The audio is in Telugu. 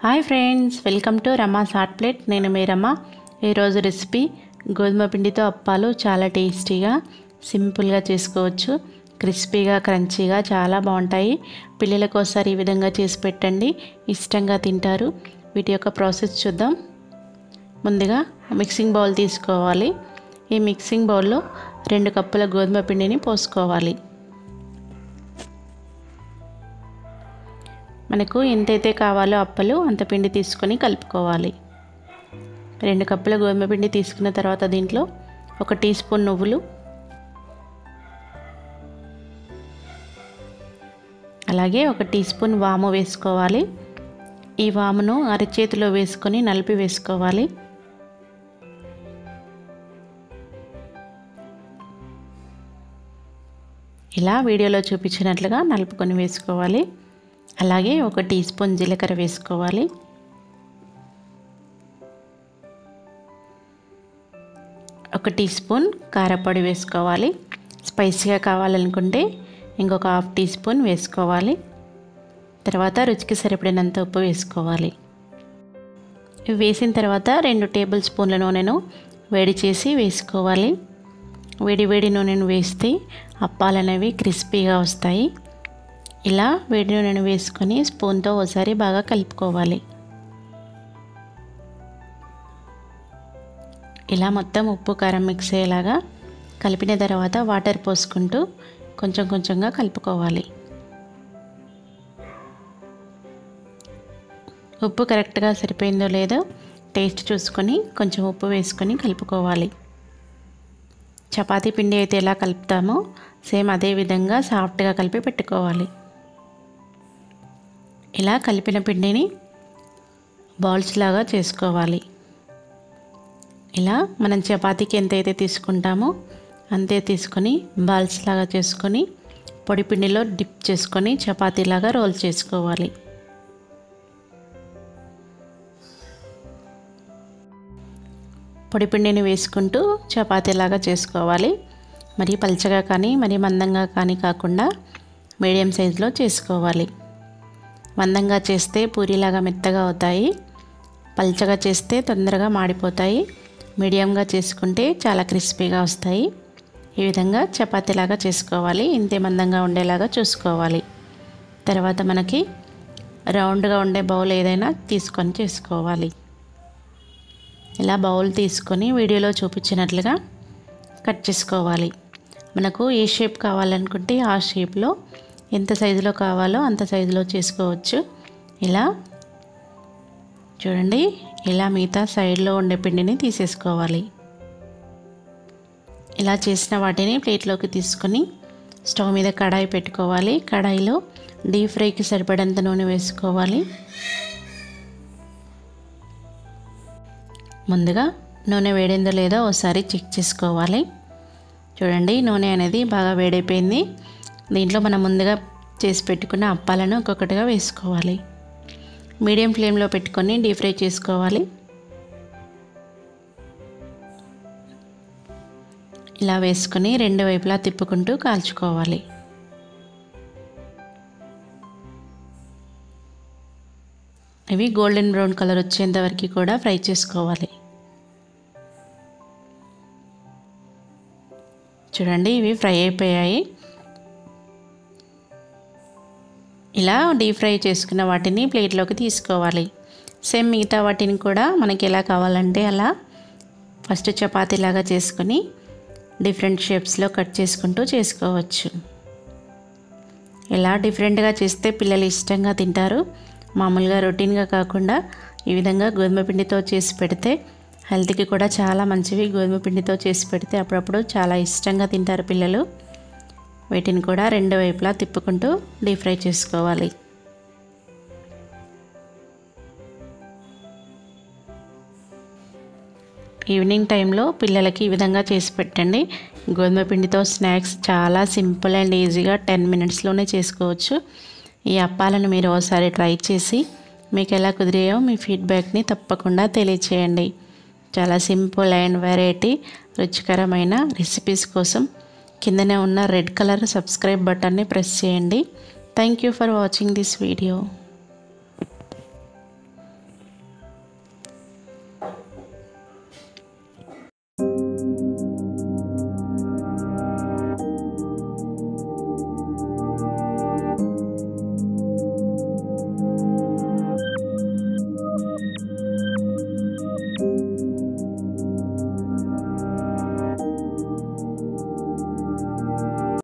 hi friends welcome to Rama's hot plate నేను మీ రమ ఈరోజు రెసిపీ గోధుమ పిండితో అప్పాలు చాలా టేస్టీగా సింపుల్గా చేసుకోవచ్చు క్రిస్పీగా క్రంచీగా చాలా బాగుంటాయి పిల్లలకు ఒకసారి ఈ విధంగా చేసి పెట్టండి ఇష్టంగా తింటారు వీటి యొక్క ప్రాసెస్ చూద్దాం ముందుగా మిక్సింగ్ బౌల్ తీసుకోవాలి ఈ మిక్సింగ్ బౌల్లో రెండు కప్పుల గోధుమ పిండిని పోసుకోవాలి మనకు ఎంతైతే కావాలో అప్పలు అంత పిండి తీసుకొని కలుపుకోవాలి రెండు కప్పుల గోధుమ పిండి తీసుకున్న తర్వాత దీంట్లో ఒక టీ స్పూన్ నువ్వులు అలాగే ఒక టీ స్పూన్ వాము వేసుకోవాలి ఈ వామును అరచేతిలో వేసుకొని నలిపి వేసుకోవాలి ఇలా వీడియోలో చూపించినట్లుగా నలుపుకొని వేసుకోవాలి అలాగే ఒక టీ స్పూన్ జీలకర్ర వేసుకోవాలి ఒక టీ స్పూన్ కారపొడి వేసుకోవాలి స్పైసీగా కావాలనుకుంటే ఇంకొక హాఫ్ టీ స్పూన్ వేసుకోవాలి తర్వాత రుచికి సరిపడినంత ఉప్పు వేసుకోవాలి ఇవి వేసిన తర్వాత రెండు టేబుల్ స్పూన్ల నూనెను వేడి చేసి వేసుకోవాలి వేడి వేడి నూనెను వేస్తే అప్పాలు అనేవి క్రిస్పీగా వస్తాయి ఇలా వేడి నూనెను వేసుకొని స్పూన్తో ఒకసారి బాగా కలుపుకోవాలి ఇలా మొత్తం ఉప్పు కారం మిక్స్ అయ్యేలాగా కలిపిన తర్వాత వాటర్ పోసుకుంటూ కొంచెం కొంచెంగా కలుపుకోవాలి ఉప్పు కరెక్ట్గా సరిపోయిందో లేదో టేస్ట్ చూసుకొని కొంచెం ఉప్పు వేసుకొని కలుపుకోవాలి చపాతీ పిండి అయితే ఎలా కలుపుతామో సేమ్ అదే విధంగా సాఫ్ట్గా కలిపి పెట్టుకోవాలి ఇలా కలిపిన పిండిని బాల్స్ లాగా చేసుకోవాలి ఇలా మనం చపాతీకి ఎంతైతే తీసుకుంటామో అంతే తీసుకొని బాల్స్ లాగా చేసుకొని పొడి పిండిలో డిప్ చేసుకొని చపాతీలాగా రోల్ చేసుకోవాలి పొడి పిండిని వేసుకుంటూ చపాతీలాగా చేసుకోవాలి మరి పల్చగా కానీ మరి మందంగా కానీ కాకుండా మీడియం సైజులో చేసుకోవాలి మందంగా చేస్తే పూరీలాగా మెత్తగా అవుతాయి పల్చగా చేస్తే తొందరగా మాడిపోతాయి మీడియంగా చేసుకుంటే చాలా క్రిస్పీగా వస్తాయి ఈ విధంగా చపాతీలాగా చేసుకోవాలి ఇంతే మందంగా ఉండేలాగా చూసుకోవాలి తర్వాత మనకి రౌండ్గా ఉండే బౌల్ ఏదైనా తీసుకొని చేసుకోవాలి ఇలా బౌల్ తీసుకొని వీడియోలో చూపించినట్లుగా కట్ చేసుకోవాలి మనకు ఏ షేప్ కావాలనుకుంటే ఆ షేప్లో ఎంత సైజులో కావాలో అంత సైజులో చేసుకోవచ్చు ఇలా చూడండి ఇలా మిగతా సైడ్లో ఉండే పిండిని తీసేసుకోవాలి ఇలా చేసిన వాటిని ప్లేట్లోకి తీసుకొని స్టవ్ మీద కడాయి పెట్టుకోవాలి కడాయిలో డీప్ ఫ్రైకి సరిపడంత నూనె వేసుకోవాలి ముందుగా నూనె వేడిందో లేదో ఒకసారి చెక్ చేసుకోవాలి చూడండి నూనె అనేది బాగా వేడైపోయింది దీంట్లో మనం ముందుగా చేసి పెట్టుకున్న అప్పాలను ఒక్కొక్కటిగా వేసుకోవాలి మీడియం ఫ్లేమ్లో పెట్టుకొని డీప్ ఫ్రై చేసుకోవాలి ఇలా వేసుకొని రెండు వైపులా తిప్పుకుంటూ కాల్చుకోవాలి ఇవి గోల్డెన్ బ్రౌన్ కలర్ వచ్చేంత వరకు కూడా ఫ్రై చేసుకోవాలి చూడండి ఇవి ఫ్రై అయిపోయాయి ఇలా డీప్ ఫ్రై చేసుకున్న వాటిని ప్లేట్లోకి తీసుకోవాలి సేమ్ మిగతా వాటిని కూడా మనకి ఎలా కావాలంటే అలా ఫస్ట్ చపాతీలాగా చేసుకొని డిఫరెంట్ షేప్స్లో కట్ చేసుకుంటూ చేసుకోవచ్చు ఇలా డిఫరెంట్గా చేస్తే పిల్లలు ఇష్టంగా తింటారు మామూలుగా రొటీన్గా కాకుండా ఈ విధంగా గోధుమ పిండితో చేసి పెడితే హెల్త్కి కూడా చాలా మంచివి గోధుమ పిండితో చేసి పెడితే అప్పుడప్పుడు చాలా ఇష్టంగా తింటారు పిల్లలు వీటిని కూడా రెండు వైపులా తిప్పుకుంటూ డీప్ ఫ్రై చేసుకోవాలి ఈవినింగ్ టైంలో పిల్లలకి ఈ విధంగా చేసి పెట్టండి గోధుమ పిండితో స్నాక్స్ చాలా సింపుల్ అండ్ ఈజీగా టెన్ మినిట్స్లోనే చేసుకోవచ్చు ఈ అప్పాలను మీరు ఒకసారి ట్రై చేసి మీకు ఎలా కుదిరాయో మీ ఫీడ్బ్యాక్ని తప్పకుండా తెలియచేయండి చాలా సింపుల్ అండ్ వెరైటీ రుచికరమైన రెసిపీస్ కోసం కిందనే ఉన్న రెడ్ కలర్ సబ్స్క్రైబ్ బటన్ని ప్రెస్ చేయండి thank you for watching this video